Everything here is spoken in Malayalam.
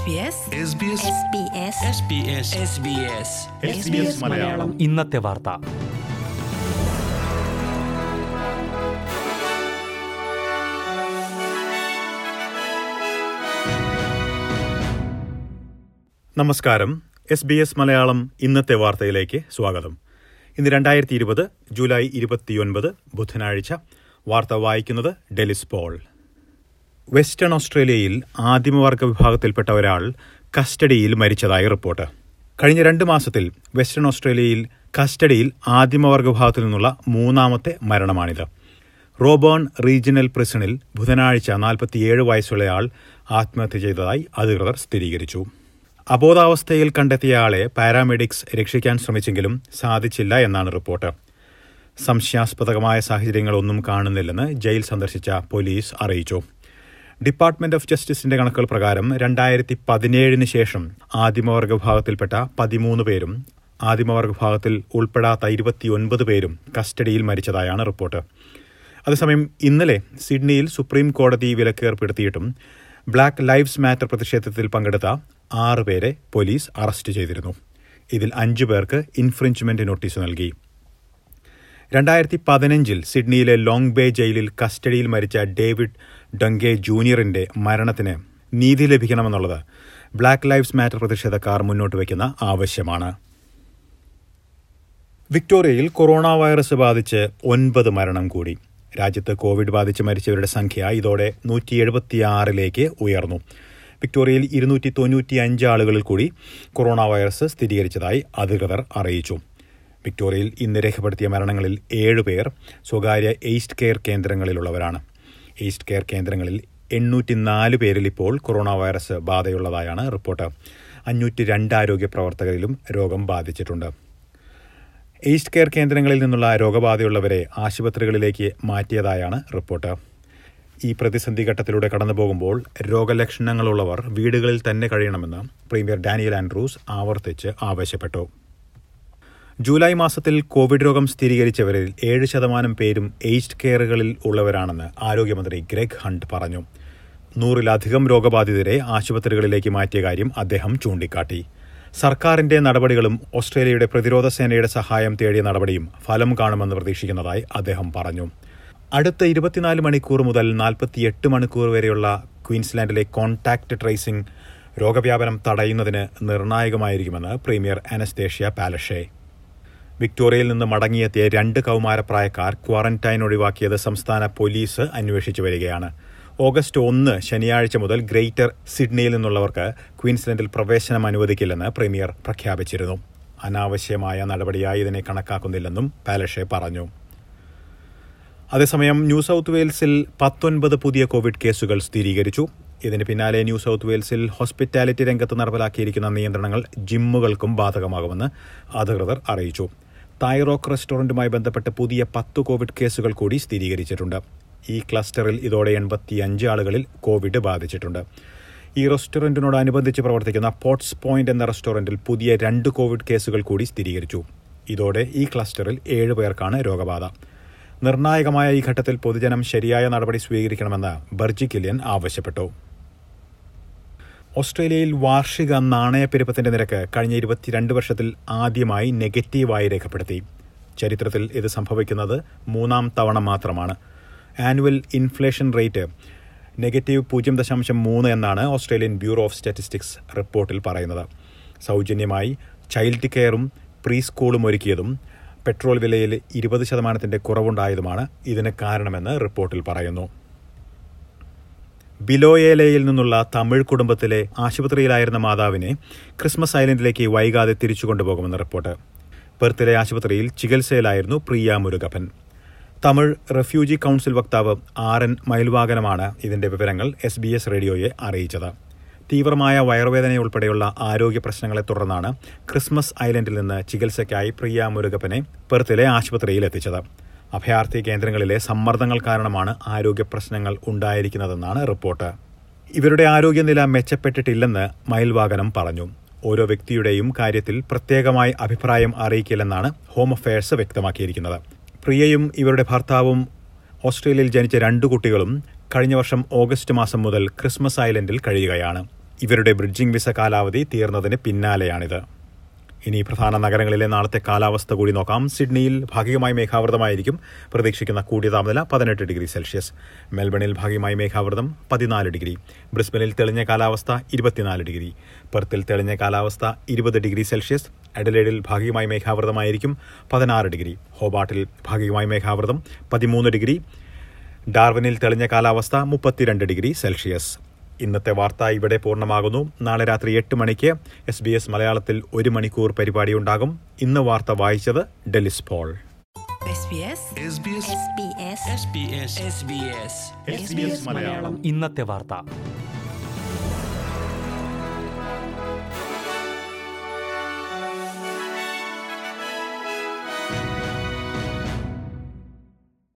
SBS SBS മലയാളം ഇന്നത്തെ വാർത്ത നമസ്കാരം എസ് ബി എസ് മലയാളം ഇന്നത്തെ വാർത്തയിലേക്ക് സ്വാഗതം ഇന്ന് രണ്ടായിരത്തി ഇരുപത് ജൂലൈ ഇരുപത്തിയൊൻപത് ബുധനാഴ്ച വാർത്ത വായിക്കുന്നത് ഡെലിസ് പോൾ വെസ്റ്റേൺ ഓസ്ട്രേലിയയിൽ ആദിമവർഗ വിഭാഗത്തിൽപ്പെട്ട ഒരാൾ കസ്റ്റഡിയിൽ മരിച്ചതായി റിപ്പോർട്ട് കഴിഞ്ഞ രണ്ട് മാസത്തിൽ വെസ്റ്റേൺ ഓസ്ട്രേലിയയിൽ കസ്റ്റഡിയിൽ ആദിമവർഗ വിഭാഗത്തിൽ നിന്നുള്ള മൂന്നാമത്തെ മരണമാണിത് റോബേൺ റീജിയണൽ പ്രിസണിൽ ബുധനാഴ്ച നാൽപ്പത്തിയേഴ് വയസ്സുള്ളയാൾ ആത്മഹത്യ ചെയ്തതായി അധികൃതർ സ്ഥിരീകരിച്ചു അബോധാവസ്ഥയിൽ കണ്ടെത്തിയ ആളെ പാരാമെഡിക്സ് രക്ഷിക്കാൻ ശ്രമിച്ചെങ്കിലും സാധിച്ചില്ല എന്നാണ് റിപ്പോർട്ട് സംശയാസ്പദമായ സാഹചര്യങ്ങളൊന്നും കാണുന്നില്ലെന്ന് ജയിൽ സന്ദർശിച്ച പോലീസ് അറിയിച്ചു ഡിപ്പാർട്ട്മെന്റ് ഓഫ് ജസ്റ്റിസിന്റെ കണക്കുകൾ പ്രകാരം രണ്ടായിരത്തി പതിനേഴിന് ശേഷം ആദിമവർഗ വിഭാഗത്തിൽപ്പെട്ട പതിമൂന്ന് പേരും ആദിമവർഗ വിഭാഗത്തിൽ ഉൾപ്പെടാത്ത ഇരുപത്തിയൊൻപത് പേരും കസ്റ്റഡിയിൽ മരിച്ചതായാണ് റിപ്പോർട്ട് അതേസമയം ഇന്നലെ സിഡ്നിയിൽ സുപ്രീം കോടതി വിലക്ക് ഏർപ്പെടുത്തിയിട്ടും ബ്ലാക്ക് ലൈവ്സ് മാറ്റർ പ്രതിഷേധത്തിൽ പങ്കെടുത്ത ആറ് പേരെ പോലീസ് അറസ്റ്റ് ചെയ്തിരുന്നു ഇതിൽ അഞ്ചു പേർക്ക് ഇൻഫ്രിഞ്ച്മെന്റ് നോട്ടീസ് നൽകി രണ്ടായിരത്തി പതിനഞ്ചിൽ സിഡ്നിയിലെ ലോങ് ബേ ജയിലിൽ കസ്റ്റഡിയിൽ മരിച്ച ഡേവിഡ് ഡങ്കെ ജൂനിയറിന്റെ മരണത്തിന് നീതി ലഭിക്കണമെന്നുള്ളത് ബ്ലാക്ക് ലൈവ്സ് മാറ്റർ പ്രതിഷേധക്കാർ മുന്നോട്ട് വയ്ക്കുന്ന ആവശ്യമാണ് വിക്ടോറിയയിൽ കൊറോണ വൈറസ് ബാധിച്ച് ഒൻപത് മരണം കൂടി രാജ്യത്ത് കോവിഡ് ബാധിച്ച് മരിച്ചവരുടെ സംഖ്യ ഇതോടെ നൂറ്റി എഴുപത്തിയാറിലേക്ക് ഉയർന്നു വിക്ടോറിയയിൽ ഇരുന്നൂറ്റി തൊണ്ണൂറ്റി അഞ്ച് ആളുകളിൽ കൂടി കൊറോണ വൈറസ് സ്ഥിരീകരിച്ചതായി അധികൃതർ അറിയിച്ചു വിക്ടോറിയയിൽ ഇന്ന് രേഖപ്പെടുത്തിയ മരണങ്ങളിൽ ഏഴുപേർ സ്വകാര്യ എയ്സ്റ്റ് കെയർ കേന്ദ്രങ്ങളിലുള്ളവരാണ് എയ്സ്റ്റ് കെയർ കേന്ദ്രങ്ങളിൽ എണ്ണൂറ്റി നാല് പേരിൽ ഇപ്പോൾ കൊറോണ വൈറസ് ബാധയുള്ളതായാണ് റിപ്പോർട്ട് അഞ്ഞൂറ്റി രണ്ട് ആരോഗ്യ പ്രവർത്തകരിലും രോഗം ബാധിച്ചിട്ടുണ്ട് ഈസ്റ്റ് കെയർ കേന്ദ്രങ്ങളിൽ നിന്നുള്ള രോഗബാധയുള്ളവരെ ആശുപത്രികളിലേക്ക് മാറ്റിയതായാണ് റിപ്പോർട്ട് ഈ പ്രതിസന്ധി ഘട്ടത്തിലൂടെ കടന്നു പോകുമ്പോൾ രോഗലക്ഷണങ്ങളുള്ളവർ വീടുകളിൽ തന്നെ കഴിയണമെന്ന് പ്രീമിയർ ഡാനിയൽ ആൻഡ്രൂസ് ആവർത്തിച്ച് ആവശ്യപ്പെട്ടു ജൂലൈ മാസത്തിൽ കോവിഡ് രോഗം സ്ഥിരീകരിച്ചവരിൽ ഏഴ് ശതമാനം പേരും എയ്സ്റ്റ് കെയറുകളിൽ ഉള്ളവരാണെന്ന് ആരോഗ്യമന്ത്രി ഗ്രെഗ് ഹണ്ട് പറഞ്ഞു നൂറിലധികം രോഗബാധിതരെ ആശുപത്രികളിലേക്ക് മാറ്റിയ കാര്യം അദ്ദേഹം ചൂണ്ടിക്കാട്ടി സർക്കാരിന്റെ നടപടികളും ഓസ്ട്രേലിയയുടെ പ്രതിരോധ സേനയുടെ സഹായം തേടിയ നടപടിയും ഫലം കാണുമെന്ന് പ്രതീക്ഷിക്കുന്നതായി അദ്ദേഹം പറഞ്ഞു അടുത്ത ഇരുപത്തിനാല് മണിക്കൂർ മുതൽ നാൽപ്പത്തിയെട്ട് മണിക്കൂർ വരെയുള്ള ക്വീൻസ്ലാൻഡിലെ കോൺടാക്ട് ട്രേസിംഗ് രോഗവ്യാപനം തടയുന്നതിന് നിർണായകമായിരിക്കുമെന്ന് പ്രീമിയർ അനസ്തേഷ്യ പാലഷെ വിക്ടോറിയയിൽ നിന്ന് മടങ്ങിയെത്തിയ രണ്ട് കൗമാരപ്രായക്കാർ ക്വാറന്റൈൻ ഒഴിവാക്കിയത് സംസ്ഥാന പോലീസ് അന്വേഷിച്ചു വരികയാണ് ഓഗസ്റ്റ് ഒന്ന് ശനിയാഴ്ച മുതൽ ഗ്രേറ്റർ സിഡ്നിയിൽ നിന്നുള്ളവർക്ക് ക്വീൻസ്ലൻഡിൽ പ്രവേശനം അനുവദിക്കില്ലെന്ന് പ്രീമിയർ പ്രഖ്യാപിച്ചിരുന്നു അനാവശ്യമായ നടപടിയായി ഇതിനെ കണക്കാക്കുന്നില്ലെന്നും പാലഷെ പറഞ്ഞു അതേസമയം ന്യൂ സൗത്ത് വെയിൽസിൽ പത്തൊൻപത് പുതിയ കോവിഡ് കേസുകൾ സ്ഥിരീകരിച്ചു ഇതിന് പിന്നാലെ ന്യൂ സൗത്ത് വെയിൽസിൽ ഹോസ്പിറ്റാലിറ്റി രംഗത്ത് നടപ്പിലാക്കിയിരിക്കുന്ന നിയന്ത്രണങ്ങൾ ജിമ്മുകൾക്കും ബാധകമാകുമെന്ന് അധികൃതർ അറിയിച്ചു തൈറോക്ക് റെസ്റ്റോറന്റുമായി ബന്ധപ്പെട്ട് പുതിയ പത്ത് കോവിഡ് കേസുകൾ കൂടി സ്ഥിരീകരിച്ചിട്ടുണ്ട് ഈ ക്ലസ്റ്ററിൽ ഇതോടെ എൺപത്തിയഞ്ച് ആളുകളിൽ കോവിഡ് ബാധിച്ചിട്ടുണ്ട് ഈ റെസ്റ്റോറന്റിനോടനുബന്ധിച്ച് പ്രവർത്തിക്കുന്ന പോട്ട്സ് പോയിന്റ് എന്ന റെസ്റ്റോറന്റിൽ പുതിയ രണ്ട് കോവിഡ് കേസുകൾ കൂടി സ്ഥിരീകരിച്ചു ഇതോടെ ഈ ക്ലസ്റ്ററിൽ ഏഴ് പേർക്കാണ് രോഗബാധ നിർണായകമായ ഈ ഘട്ടത്തിൽ പൊതുജനം ശരിയായ നടപടി സ്വീകരിക്കണമെന്ന് ബർജി കിലിയൻ ആവശ്യപ്പെട്ടു ഓസ്ട്രേലിയയിൽ വാർഷിക നാണയപ്പെരുപ്പത്തിന്റെ നിരക്ക് കഴിഞ്ഞ ഇരുപത്തിരണ്ട് വർഷത്തിൽ ആദ്യമായി നെഗറ്റീവായി രേഖപ്പെടുത്തി ചരിത്രത്തിൽ ഇത് സംഭവിക്കുന്നത് മൂന്നാം തവണ മാത്രമാണ് ആനുവൽ ഇൻഫ്ലേഷൻ റേറ്റ് നെഗറ്റീവ് പൂജ്യം ദശാംശം മൂന്ന് എന്നാണ് ഓസ്ട്രേലിയൻ ബ്യൂറോ ഓഫ് സ്റ്റാറ്റിസ്റ്റിക്സ് റിപ്പോർട്ടിൽ പറയുന്നത് സൗജന്യമായി ചൈൽഡ് കെയറും പ്രീ സ്കൂളും ഒരുക്കിയതും പെട്രോൾ വിലയിൽ ഇരുപത് ശതമാനത്തിന്റെ കുറവുണ്ടായതുമാണ് ഇതിന് കാരണമെന്ന് റിപ്പോർട്ടിൽ പറയുന്നു ബിലോയേലയിൽ നിന്നുള്ള തമിഴ് കുടുംബത്തിലെ ആശുപത്രിയിലായിരുന്ന മാതാവിനെ ക്രിസ്മസ് ഐലൻഡിലേക്ക് വൈകാതെ തിരിച്ചു കൊണ്ടുപോകുമെന്ന് റിപ്പോർട്ട് പെർത്തിലെ ആശുപത്രിയിൽ ചികിത്സയിലായിരുന്നു പ്രിയ മുരുകപ്പൻ തമിഴ് റെഫ്യൂജി കൌൺസിൽ വക്താവ് ആർ എൻ മയിൽവാകനമാണ് ഇതിന്റെ വിവരങ്ങൾ എസ് ബി എസ് റേഡിയോയെ അറിയിച്ചത് തീവ്രമായ വയറുവേദനയുൾപ്പെടെയുള്ള ആരോഗ്യ പ്രശ്നങ്ങളെ തുടർന്നാണ് ക്രിസ്മസ് ഐലൻഡിൽ നിന്ന് ചികിത്സയ്ക്കായി പ്രിയ മുരുകപ്പനെ പെർത്തിലെ ആശുപത്രിയിൽ എത്തിച്ചത് അഭയാർത്ഥി കേന്ദ്രങ്ങളിലെ സമ്മർദ്ദങ്ങൾ കാരണമാണ് ആരോഗ്യ പ്രശ്നങ്ങൾ ഉണ്ടായിരിക്കുന്നതെന്നാണ് റിപ്പോർട്ട് ഇവരുടെ ആരോഗ്യനില മെച്ചപ്പെട്ടിട്ടില്ലെന്ന് മയിൽവാകനം പറഞ്ഞു ഓരോ വ്യക്തിയുടെയും കാര്യത്തിൽ പ്രത്യേകമായി അഭിപ്രായം അറിയിക്കില്ലെന്നാണ് ഹോം അഫയേഴ്സ് വ്യക്തമാക്കിയിരിക്കുന്നത് പ്രിയയും ഇവരുടെ ഭർത്താവും ഓസ്ട്രേലിയയിൽ ജനിച്ച രണ്ടു കുട്ടികളും കഴിഞ്ഞ വർഷം ഓഗസ്റ്റ് മാസം മുതൽ ക്രിസ്മസ് ഐലൻഡിൽ കഴിയുകയാണ് ഇവരുടെ ബ്രിഡ്ജിംഗ് വിസ കാലാവധി തീർന്നതിന് പിന്നാലെയാണിത് ഇനി പ്രധാന നഗരങ്ങളിലെ നാളത്തെ കാലാവസ്ഥ കൂടി നോക്കാം സിഡ്നിയിൽ ഭാഗികമായി മേഘാവൃതമായിരിക്കും പ്രതീക്ഷിക്കുന്ന കൂടിയ താപനില പതിനെട്ട് ഡിഗ്രി സെൽഷ്യസ് മെൽബണിൽ ഭാഗികമായി മേഘാവൃതം പതിനാല് ഡിഗ്രി ബ്രിസ്ബനിൽ തെളിഞ്ഞ കാലാവസ്ഥ ഇരുപത്തിനാല് ഡിഗ്രി പെർത്തിൽ തെളിഞ്ഞ കാലാവസ്ഥ ഇരുപത് ഡിഗ്രി സെൽഷ്യസ് എഡലേഡിൽ ഭാഗികമായി മേഘാവൃതമായിരിക്കും പതിനാറ് ഡിഗ്രി ഹോബാട്ടിൽ ഭാഗികമായി മേഘാവൃതം പതിമൂന്ന് ഡിഗ്രി ഡാർവിനിൽ തെളിഞ്ഞ കാലാവസ്ഥ മുപ്പത്തിരണ്ട് ഡിഗ്രി സെൽഷ്യസ് ഇന്നത്തെ വാർത്ത ഇവിടെ പൂർണ്ണമാകുന്നു നാളെ രാത്രി എട്ട് മണിക്ക് എസ് ബി എസ് മലയാളത്തിൽ ഒരു മണിക്കൂർ പരിപാടി ഉണ്ടാകും ഇന്ന് വാർത്ത വായിച്ചത് Delys Paul SBS SBS SBS SBS SBS SBS Malayalam ഇന്നത്തെ വാർത്ത